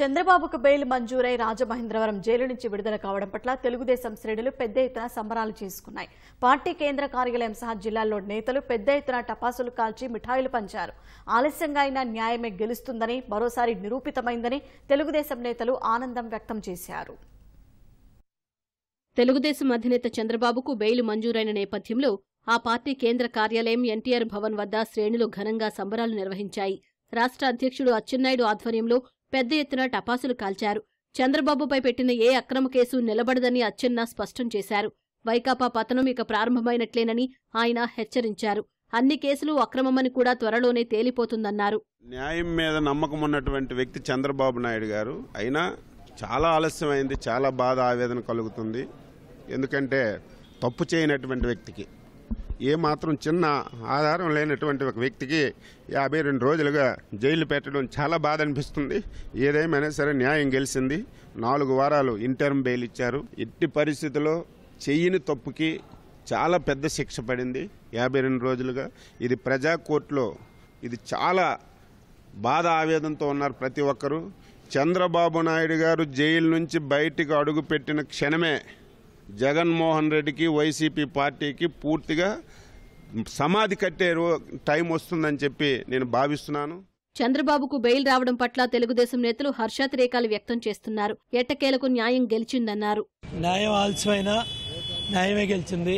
చంద్రబాబుకు bail మంజూరై Rajamahendravaram jail నుంచి విడుదల కావడం పట్ల తెలుగుదేశం శ్రేణులు పెద్ద ఎత్తున సంబరాలు చేసుకున్నాయి పార్టీ కేంద్ర కార్యాలయం సహా జిల్లాల్లో నేతలు పెద్ద ఎత్తున టపాసులు కాల్చి మిఠాయిలు పంచారు ఆలస్యంగా అయినా న్యాయమే గెలుస్తుందని మరోసారి నిరూపితమైందని తెలుగుదేశం నేతలు ఆనందం వ్యక్తం చేశారు తెలుగుదేశం అధినేత చంద్రబాబుకు బెయిల్ మంజూరైన నేపథ్యంలో ఆ పార్టీ కేంద్ర కార్యాలయం ఎన్టీఆర్ భవన్ వద్ద శ్రేణులు ఘనంగా సంబరాలు నిర్వహించాయి రాష్ట్ర అధ్యక్షుడు అచ్చెన్నాయుడు ఆధ్వర్యంలో పెద్ద ఎత్తున టపాసులు కాల్చారు చంద్రబాబుపై పెట్టిన ఏ అక్రమ కేసు నిలబడదని అచ్చెన్న స్పష్టం చేశారు వైకాపా పతనం ఇక ప్రారంభమైనట్లేనని ఆయన హెచ్చరించారు అన్ని కేసులు అక్రమమని కూడా త్వరలోనే తేలిపోతుందన్నారు న్యాయం మీద నమ్మకం ఉన్నటువంటి వ్యక్తి చంద్రబాబు నాయుడు గారు అయినా చాలా ఆలస్యమైంది చాలా బాధ ఆవేదన కలుగుతుంది ఎందుకంటే తప్పు చేయనటువంటి వ్యక్తికి ఏ మాత్రం చిన్న ఆధారం లేనటువంటి ఒక వ్యక్తికి యాభై రెండు రోజులుగా జైలు పెట్టడం చాలా బాధ అనిపిస్తుంది ఏదేమైనా సరే న్యాయం గెలిచింది నాలుగు వారాలు ఇంటర్మ్ బెయిల్ ఇచ్చారు ఎట్టి పరిస్థితుల్లో చెయ్యని తప్పుకి చాలా పెద్ద శిక్ష పడింది యాభై రెండు రోజులుగా ఇది ప్రజా కోర్టులో ఇది చాలా బాధ ఆవేదనతో ఉన్నారు ప్రతి ఒక్కరూ చంద్రబాబు నాయుడు గారు జైలు నుంచి బయటికి అడుగుపెట్టిన క్షణమే జగన్మోహన్ రెడ్డికి వైసీపీ పార్టీకి పూర్తిగా సమాధి కట్టే రో- టైం వస్తుందని చెప్పి నేను భావిస్తున్నాను చంద్రబాబుకు బెయిల్ రావడం పట్ల తెలుగుదేశం నేతలు హర్షాతిరేకాలు వ్యక్తం చేస్తున్నారు ఎట్టకేలకు న్యాయం గెలిచిందన్నారు న్యాయం ఆలస్యమైనా న్యాయమే గెలిచింది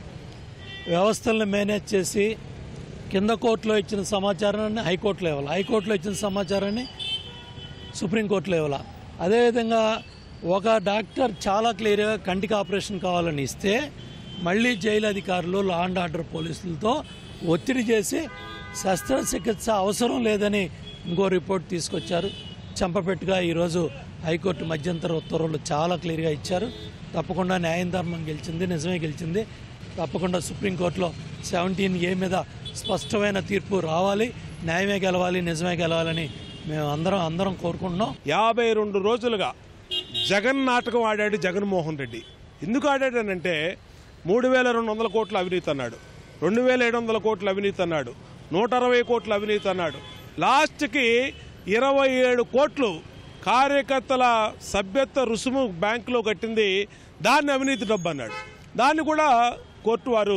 వ్యవస్థలను మేనేజ్ చేసి కింద కోర్టులో ఇచ్చిన సమాచారాన్ని హైకోర్టులో ఇవ్వాలి హైకోర్టులో ఇచ్చిన సమాచారాన్ని సుప్రీంకోర్టులో ఇవ్వాలి అదేవిధంగా ఒక డాక్టర్ చాలా క్లియర్గా కంటికి ఆపరేషన్ కావాలని ఇస్తే మళ్ళీ జైలు అధికారులు లా అండ్ ఆర్డర్ పోలీసులతో ఒత్తిడి చేసి శస్త్రచికిత్స అవసరం లేదని ఇంకో రిపోర్ట్ తీసుకొచ్చారు చంపపెట్టుగా ఈరోజు హైకోర్టు మధ్యంతర ఉత్తర్వులు చాలా క్లియర్గా ఇచ్చారు తప్పకుండా న్యాయం ధర్మం గెలిచింది నిజమే గెలిచింది తప్పకుండా సుప్రీంకోర్టులో సెవెంటీన్ ఏ మీద స్పష్టమైన తీర్పు రావాలి న్యాయమే గెలవాలి నిజమే గెలవాలని మేము అందరం అందరం కోరుకుంటున్నాం యాభై రెండు రోజులుగా జగన్ నాటకం ఆడాడు జగన్మోహన్ రెడ్డి ఎందుకు ఆడాడనంటే మూడు వేల రెండు వందల కోట్ల అవినీతి అన్నాడు రెండు వేల ఏడు వందల కోట్ల అవినీతి అన్నాడు నూట అరవై కోట్ల అవినీతి అన్నాడు లాస్ట్కి ఇరవై ఏడు కోట్లు కార్యకర్తల సభ్యత్వ రుసుము బ్యాంకులో కట్టింది దాన్ని అవినీతి డబ్బు అన్నాడు దాన్ని కూడా కోర్టు వారు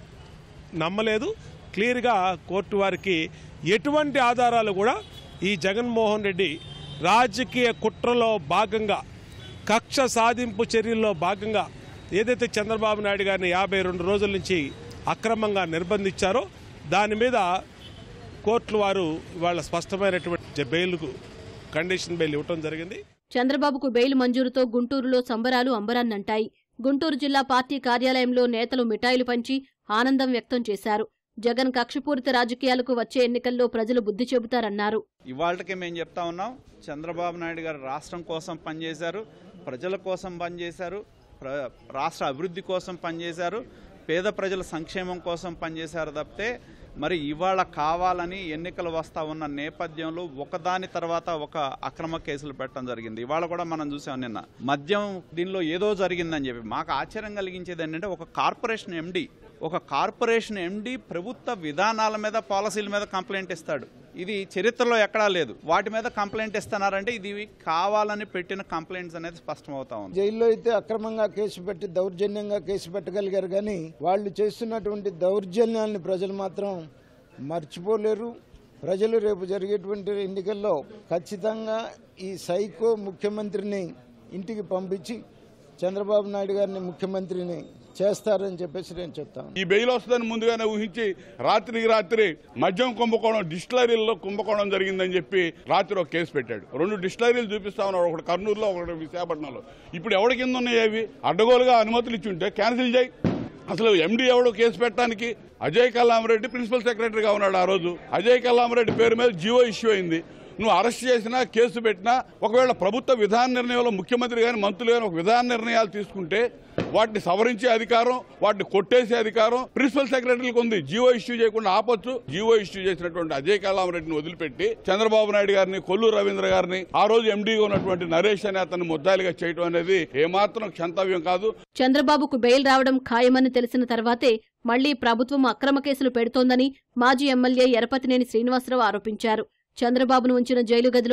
నమ్మలేదు క్లియర్గా కోర్టు వారికి ఎటువంటి ఆధారాలు కూడా ఈ జగన్మోహన్ రెడ్డి రాజకీయ కుట్రలో భాగంగా కక్ష సాధింపు చర్యల్లో భాగంగా ఏదైతే చంద్రబాబు నాయుడు గారిని యాభై రెండు రోజుల నుంచి అక్రమంగా నిర్బంధించారో దాని మీద కోర్టులు వారు ఇవాళ స్పష్టమైనటువంటి బెయిల్కు కండిషన్ బెయిల్ ఇవ్వటం జరిగింది చంద్రబాబుకు బెయిల్ మంజూరుతో గుంటూరులో సంబరాలు అంబరాన్నంటాయి గుంటూరు జిల్లా పార్టీ కార్యాలయంలో నేతలు మిఠాయిలు పంచి ఆనందం వ్యక్తం చేశారు జగన్ కక్షపూరిత రాజకీయాలకు వచ్చే ఎన్నికల్లో ప్రజలు బుద్ధి చెబుతారన్నారు ఇవాళకి మేము చెప్తా ఉన్నాం చంద్రబాబు నాయుడు గారు రాష్ట్రం కోసం పనిచేశారు ప్రజల కోసం పనిచేశారు ప్ర- రాష్ట్ర అభివృద్ధి కోసం పనిచేశారు పేద ప్రజల సంక్షేమం కోసం పనిచేశారు తప్పితే మరి ఇవాళ కావాలని ఎన్నికలు వస్తా ఉన్న నేపథ్యంలో ఒకదాని తర్వాత ఒక అక్రమ కేసులు పెట్టడం జరిగింది ఇవాళ కూడా మనం చూసాం నిన్న మద్యం దీనిలో ఏదో జరిగిందని చెప్పి మాకు ఆశ్చర్యం కలిగించేది ఏంటంటే ఒక కార్పొరేషన్ ఎండి ఒక కార్పొరేషన్ ఎండి ప్రభుత్వ విధానాల మీద పాలసీల మీద కంప్లైంట్ ఇస్తాడు ఇది చరిత్రలో ఎక్కడా లేదు వాటి మీద కంప్లైంట్ ఇస్తున్నారంటే ఇది కావాలని పెట్టిన కంప్లైంట్స్ అనేది స్పష్టమవుతా ఉంది జైల్లో అయితే అక్రమంగా కేసు పెట్టి దౌర్జన్యంగా కేసు పెట్టగలిగారు కానీ వాళ్ళు చేస్తున్నటువంటి దౌర్జన్యాల్ని ప్రజలు మాత్రం మర్చిపోలేరు ప్రజలు రేపు జరిగేటువంటి ఎన్నికల్లో ఖచ్చితంగా ఈ సైకో ముఖ్యమంత్రిని ఇంటికి పంపించి చంద్రబాబు నాయుడు గారిని ముఖ్యమంత్రిని చేస్తారని చెప్పేసి నేను చెప్తాను ఈ బెయిల్ వస్తుందని ముందుగానే ఊహించి రాత్రికి రాత్రి మద్యం కుంభకోణం డిస్టిలరీల్లో కుంభకోణం జరిగిందని చెప్పి రాత్రి ఒక కేసు పెట్టాడు రెండు డిస్టిలరీలు చూపిస్తా ఉన్నాడు ఒకటి కర్నూలులో ఒకటి విశాఖపట్నంలో ఇప్పుడు ఎవరి కింద ఉన్నాయి అవి అడ్డగోలుగా అనుమతులు ఇచ్చి ఉంటే క్యాన్సిల్ చేయి అసలు ఎండీ ఎవడు కేసు పెట్టడానికి అజయ్ కల్లామరెడ్డి ప్రిన్సిపల్ సెక్రటరీగా ఉన్నాడు ఆ రోజు అజయ్ కల్లామరెడ్డి పేరు మీద జియో ఇష్యూ అయింది నువ్వు అరెస్ట్ చేసినా కేసు పెట్టినా ఒకవేళ ప్రభుత్వ విధాన నిర్ణయంలో ముఖ్యమంత్రి కానీ మంత్రులు కానీ ఒక విధాన నిర్ణయాలు తీసుకుంటే వాటిని సవరించే అధికారం వాటిని కొట్టేసే అధికారం ప్రిన్సిపల్ సెక్రటరీకి ఉంది జీవో ఇష్యూ చేయకుండా ఆపొచ్చు జీవో ఇష్యూ చేసినటువంటి అజయ్ కల్లామరెడ్డిని వదిలిపెట్టి చంద్రబాబు నాయుడు గారిని కొల్లు రవీంద్ర గారిని ఆ రోజు ఎండీగా ఉన్నటువంటి నరేష్ అనే అతన్ని ముద్దాయిలుగా చేయడం అనేది ఏమాత్రం క్షంతవ్యం కాదు చంద్రబాబుకు బెయిల్ రావడం ఖాయమని తెలిసిన తర్వాతే మళ్లీ ప్రభుత్వం అక్రమ కేసులు పెడుతోందని మాజీ ఎమ్మెల్యే ఎరపతినేని శ్రీనివాసరావు ఆరోపించారు చంద్రబాబును ఉంచిన జైలు గదిలోనే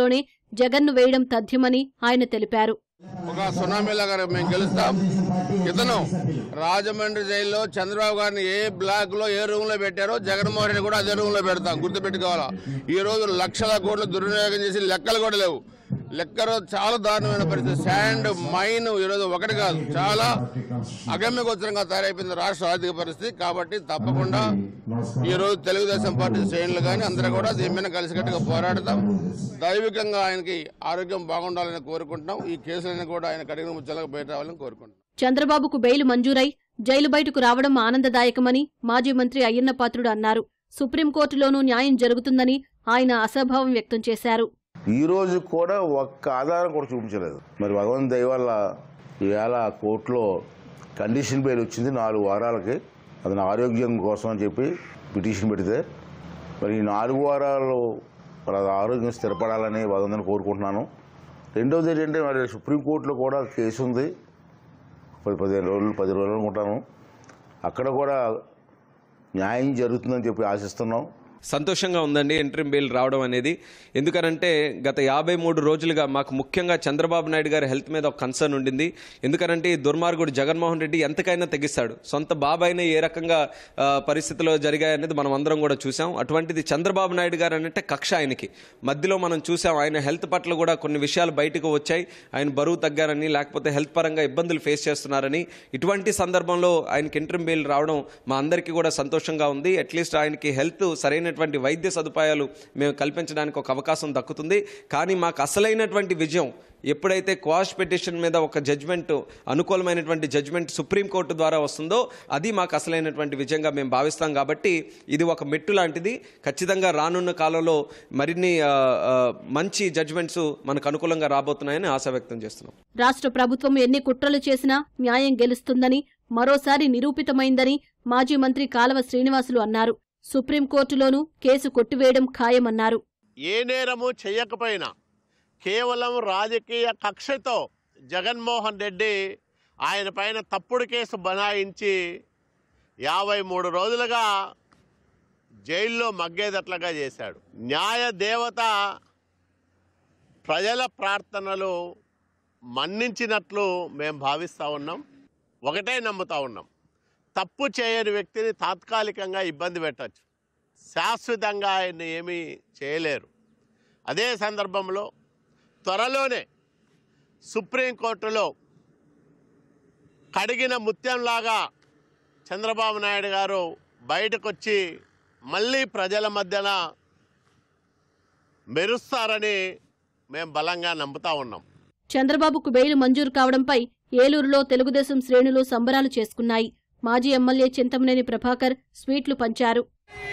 జగన్ను వేయడం తథ్యమని ఆయన తెలిపారు ఒక సునామీ లాగా మేము గెలుస్తాం ఇతను రాజమండ్రి జైల్లో చంద్రబాబు గారిని ఏ బ్లాక్ లో ఏ రూమ్ లో పెట్టారో జగన్మోహన్ రెడ్డి కూడా అదే రూమ్ లో పెడతాం గుర్తుపెట్టుకోవాలా ఈ రోజు లక్షల కోట్లు దుర్వినియోగం చేసి లెక్కలు కూడా లేవు లెక్కలు చాలా దారుణమైన పరిస్థితి శాండ్ మైన్ ఈరోజు ఒకటి కాదు చాలా అగమ్యగోచరంగా తయారైపోయింది రాష్ట్ర ఆర్థిక పరిస్థితి కాబట్టి తప్పకుండా ఈ రోజు తెలుగుదేశం పార్టీ శ్రేణులు కానీ అందరూ కూడా దీని మీద కలిసికట్టుగా పోరాడతాం దైవికంగా ఆయనకి ఆరోగ్యం బాగుండాలని కోరుకుంటున్నాం ఈ కేసులన్నీ కూడా ఆయన కడిగిన ముచ్చలకు బయట రావాలని కోరుకుంటున్నాం చంద్రబాబుకు బెయిల్ మంజూరై జైలు బయటకు రావడం ఆనందదాయకమని మాజీ మంత్రి అయ్యన్నపాత్రుడు అన్నారు సుప్రీంకోర్టులోనూ న్యాయం జరుగుతుందని ఆయన అసభావం వ్యక్తం చేశారు ఈ రోజు కూడా ఒక్క ఆధారం కూడా చూపించలేదు మరి భగవంత్ దయ వల్ల ఈవేళ కోర్టులో కండిషన్ బెయిల్ వచ్చింది నాలుగు వారాలకి అతని ఆరోగ్యం కోసం అని చెప్పి పిటిషన్ పెడితే మరి ఈ నాలుగు వారాలు మరి అది ఆరోగ్యం స్థిరపడాలని భగవంతుని కోరుకుంటున్నాను రెండవది ఏంటంటే మరి సుప్రీంకోర్టులో కూడా కేసు ఉంది పది పదిహేను రోజులు పది రోజులు అనుకుంటాను అక్కడ కూడా న్యాయం జరుగుతుందని చెప్పి ఆశిస్తున్నాం సంతోషంగా ఉందండి ఎంట్రీ బెయిల్ రావడం అనేది ఎందుకనంటే గత యాభై మూడు రోజులుగా మాకు ముఖ్యంగా చంద్రబాబు నాయుడు గారి హెల్త్ మీద ఒక కన్సర్న్ ఉండింది ఎందుకనంటే ఈ దుర్మార్గుడు జగన్మోహన్ రెడ్డి ఎంతకైనా తెగిస్తాడు సొంత బాబాయినే ఏ రకంగా ఆ, పరిస్థితుల్లో జరిగాయనేది మనం అందరం కూడా చూసాం అటువంటిది చంద్రబాబు నాయుడు గారు అంటే కక్ష ఆయనకి మధ్యలో మనం చూసాం ఆయన హెల్త్ పట్ల కూడా కొన్ని విషయాలు బయటకు వచ్చాయి ఆయన బరువు తగ్గారని లేకపోతే హెల్త్ పరంగా ఇబ్బందులు ఫేస్ చేస్తున్నారని ఇటువంటి సందర్భంలో ఆయనకి ఇంటర్మ్ బెయిల్ రావడం మా అందరికీ కూడా సంతోషంగా ఉంది అట్లీస్ట్ ఆయనకి హెల్త్ సరైనటువంటి వైద్య సదుపాయాలు మేము కల్పించడానికి ఒక అవకాశం దక్కుతుంది కానీ మాకు అసలైనటువంటి విజయం ఎప్పుడైతే క్వాష్ పిటిషన్ మీద ఒక జడ్జ్మెంట్ అనుకూలమైనటువంటి జడ్జ్మెంట్ సుప్రీంకోర్టు ద్వారా వస్తుందో అది మాకు అసలైనటువంటి విజయంగా మేము భావిస్తాం కాబట్టి ఇది ఒక మెట్టు లాంటిది ఖచ్చితంగా రానున్న కాలంలో మరిన్ని ఆ, ఆ, మంచి జడ్జ్మెంట్స్ మనకు అనుకూలంగా రాబోతున్నాయని ఆశ వ్యక్తం చేస్తున్నాం రాష్ట్ర ప్రభుత్వం ఎన్ని కుట్రలు చేసినా న్యాయం గెలుస్తుందని మరోసారి నిరూపితమైందని మాజీ మంత్రి కాలవ శ్రీనివాసులు అన్నారు సుప్రీంకోర్టులోనూ కేసు కొట్టివేయడం ఖాయమన్నారు ఏ నేరము చేయకపోయినా కేవలం రాజకీయ కక్షతో జగన్మోహన్ రెడ్డి ఆయన పైన తప్పుడు కేసు బనాయించి యాభై మూడు రోజులుగా జైల్లో మగ్గేదట్లుగా చేశాడు న్యాయ దేవత ప్రజల ప్రార్థనలు మన్నించినట్లు మేము భావిస్తూ ఉన్నాం ఒకటే నమ్ముతా ఉన్నాం తప్పు చేయని వ్యక్తిని తాత్కాలికంగా ఇబ్బంది పెట్టచ్చు శాశ్వతంగా ఆయన్ని ఏమీ చేయలేరు అదే సందర్భంలో త్వరలోనే సుప్రీంకోర్టులో కడిగిన ముత్యంలాగా చంద్రబాబు నాయుడు గారు బయటకొచ్చి మళ్ళీ ప్రజల మధ్యన మెరుస్తారని మేము బలంగా నమ్ముతా ఉన్నాం చంద్రబాబుకు బెయిల్ మంజూరు కావడంపై ఏలూరులో తెలుగుదేశం శ్రేణులు సంబరాలు చేసుకున్నాయి మాజీ ఎమ్మెల్యే చింతమనేని ప్రభాకర్ స్వీట్లు పంచారు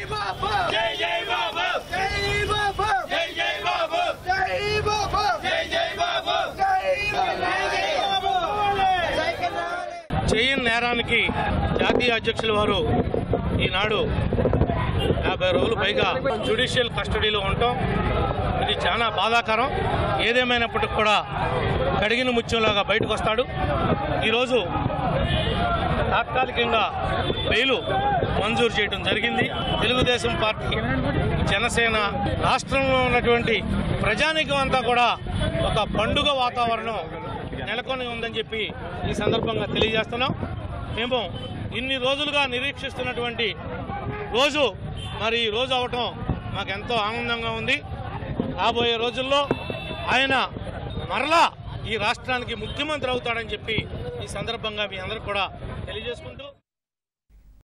చేయని నేరానికి జాతీయ అధ్యక్షుల వారు ఈనాడు యాభై రోజులు పైగా జ్యుడిషియల్ కస్టడీలో ఉండటం ఇది చాలా బాధాకరం ఏదేమైనప్పటికి కూడా కడిగిన ముత్యంలాగా బయటకు వస్తాడు ఈరోజు తాత్కాలికంగా బెయిలు మంజూరు చేయడం జరిగింది తెలుగుదేశం పార్టీ జనసేన రాష్ట్రంలో ఉన్నటువంటి ప్రజానీకం అంతా కూడా ఒక పండుగ వాతావరణం నెలకొని ఉందని చెప్పి ఈ సందర్భంగా తెలియజేస్తున్నాం మేము ఇన్ని రోజులుగా నిరీక్షిస్తున్నటువంటి రోజు మరి ఈ రోజు అవటం మాకు ఎంతో ఆనందంగా ఉంది రాబోయే రోజుల్లో ఆయన మరలా ఈ రాష్ట్రానికి ముఖ్యమంత్రి అవుతాడని చెప్పి ఈ సందర్భంగా మీ అందరూ కూడా తెలియజేసుకుంటూ